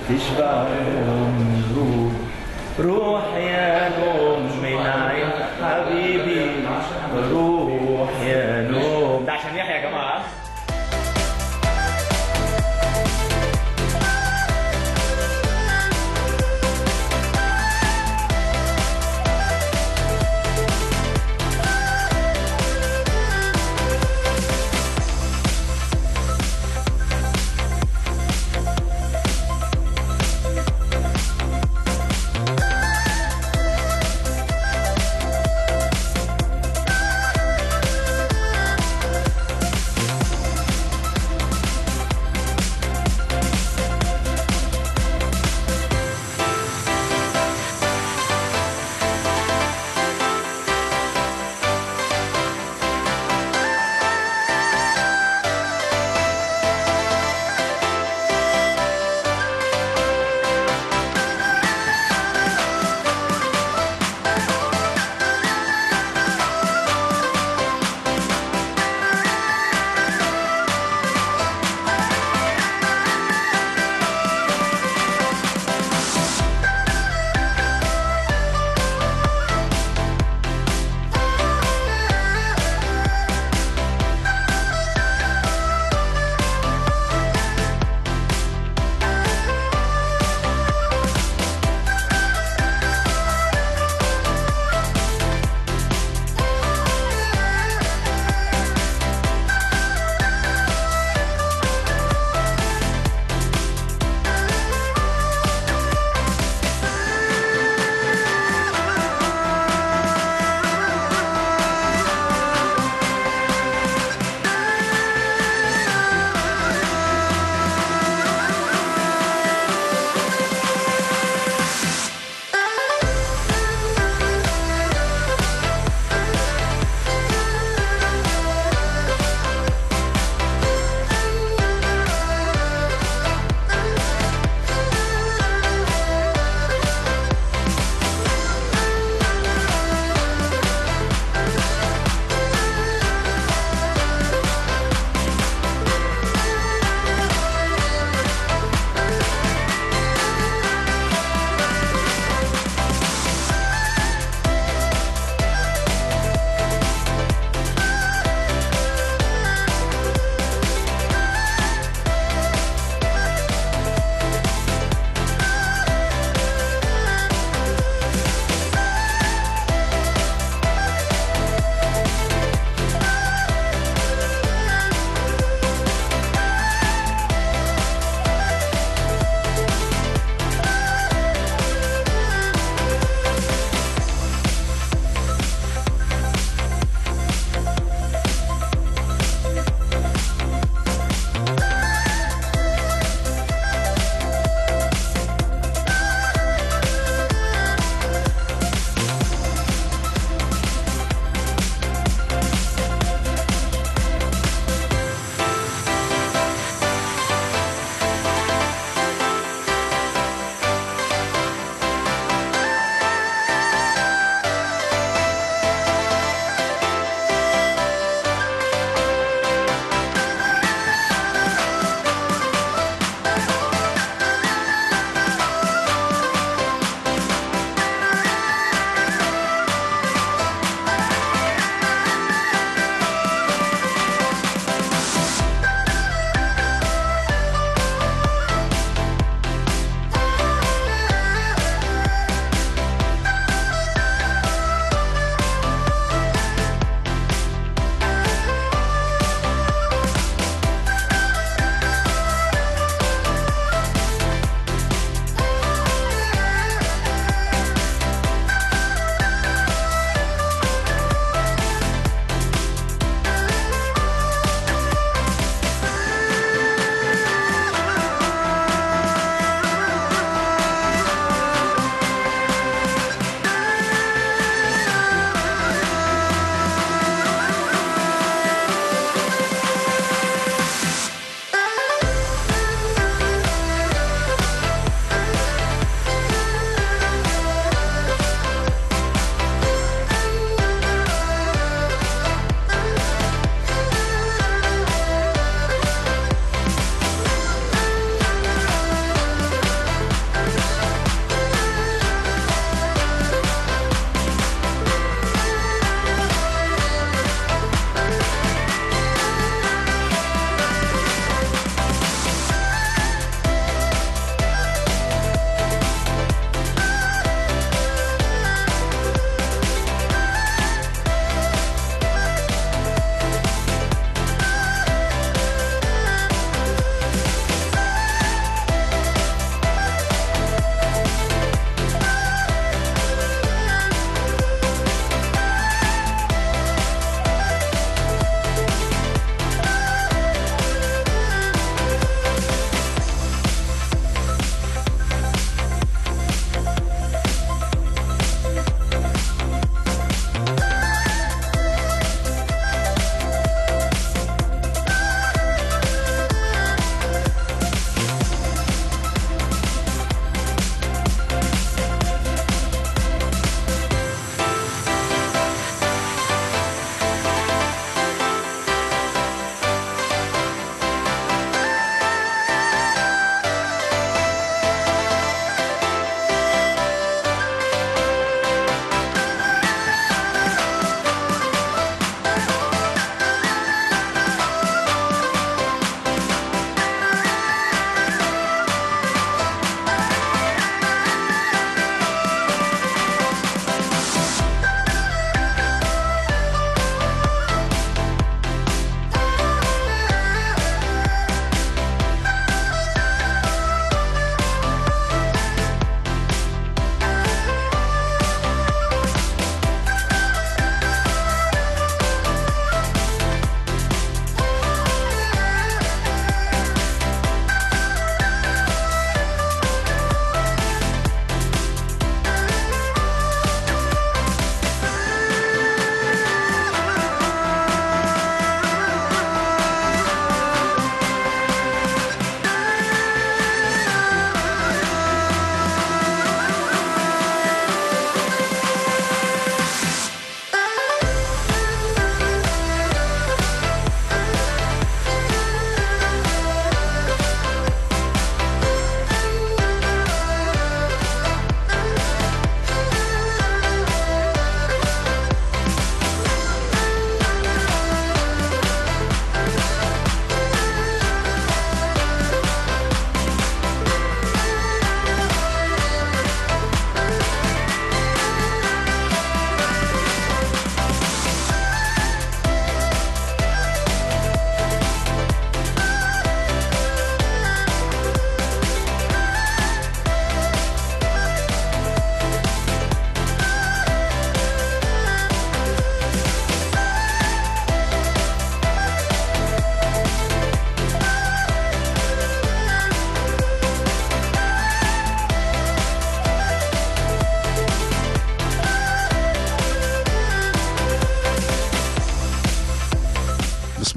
تشبع يوم روح روح يا نوم من عين حبيبي روح يا نوم ده عشان يحيى يا جماعه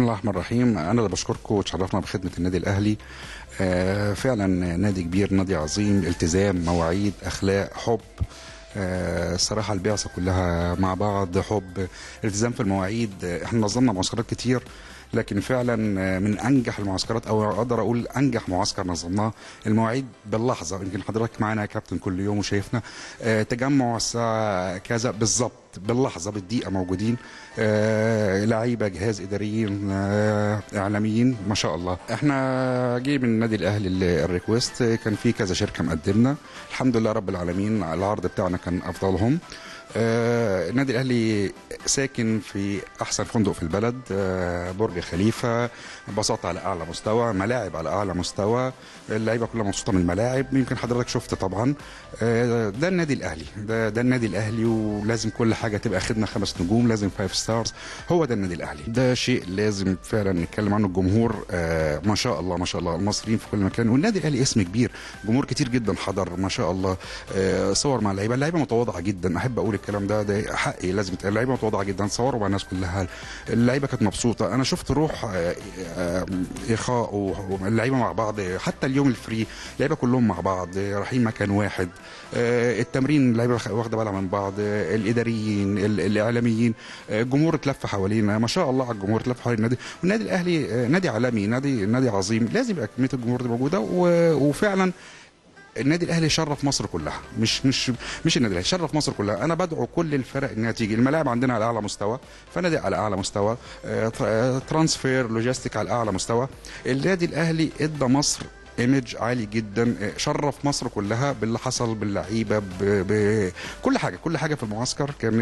بسم الله الرحمن الرحيم انا اللي بشكركم وتشرفنا بخدمه النادي الاهلي آه، فعلا نادي كبير نادي عظيم التزام مواعيد اخلاق حب آه، الصراحه البعثه كلها مع بعض حب التزام في المواعيد آه، احنا نظمنا معسكرات كتير لكن فعلا آه، من انجح المعسكرات او اقدر اقول انجح معسكر نظمناه المواعيد باللحظه يمكن حضرتك معانا يا كابتن كل يوم وشايفنا آه، تجمع الساعه كذا بالظبط باللحظه بالدقيقه موجودين آه، لعيبه جهاز اداريين آه، اعلاميين ما شاء الله احنا جه من النادي الاهلي ال- الريكوست آه، كان في كذا شركه مقدمنا الحمد لله رب العالمين العرض بتاعنا كان افضلهم آه، النادي الاهلي ساكن في احسن فندق في البلد آه، برج خليفه بساطه على اعلى مستوى ملاعب على اعلى مستوى اللعيبه كلها مبسوطه من الملاعب يمكن حضرتك شفت طبعا آه، ده النادي الاهلي ده ده النادي الاهلي ولازم كل حاجه تبقى خدمه خمس نجوم لازم فايف ستارز هو ده النادي الاهلي ده شيء لازم فعلا نتكلم عنه الجمهور آه، ما شاء الله ما شاء الله المصريين في كل مكان والنادي الاهلي اسم كبير جمهور كتير جدا حضر ما شاء الله آه، صور مع اللعيبه اللعيبه متواضعه جدا احب اقول الكلام ده ده حقي لازم يتقال. اللعيبه متواضعه جدا صوروا مع الناس كلها اللعيبه كانت مبسوطه انا شفت روح آه، آه، اخاء واللعيبه مع بعض حتى اليوم الفري اللعيبه كلهم مع بعض آه، رايحين مكان واحد آه، التمرين اللعيبه واخده بالها من بعض آه، الاداريين ال- الاعلاميين آه، الجمهور اتلف حوالينا ما شاء الله على الجمهور اتلف حوالين النادي والنادي الاهلي آه، نادي عالمي نادي نادي عظيم لازم يبقى كميه الجمهور دي موجوده و- وفعلا النادي الاهلي شرف مصر كلها مش مش مش النادي الاهلي شرف مصر كلها انا بدعو كل الفرق انها تيجي الملاعب عندنا على اعلى مستوى فنادق على اعلى مستوى آه، تر- آه، ترانسفير لوجيستيك على اعلى مستوى النادي الاهلي ادى مصر ايمج عالي جدا آه، شرف مصر كلها باللي حصل باللعيبه ب- بكل حاجه كل حاجه في المعسكر كان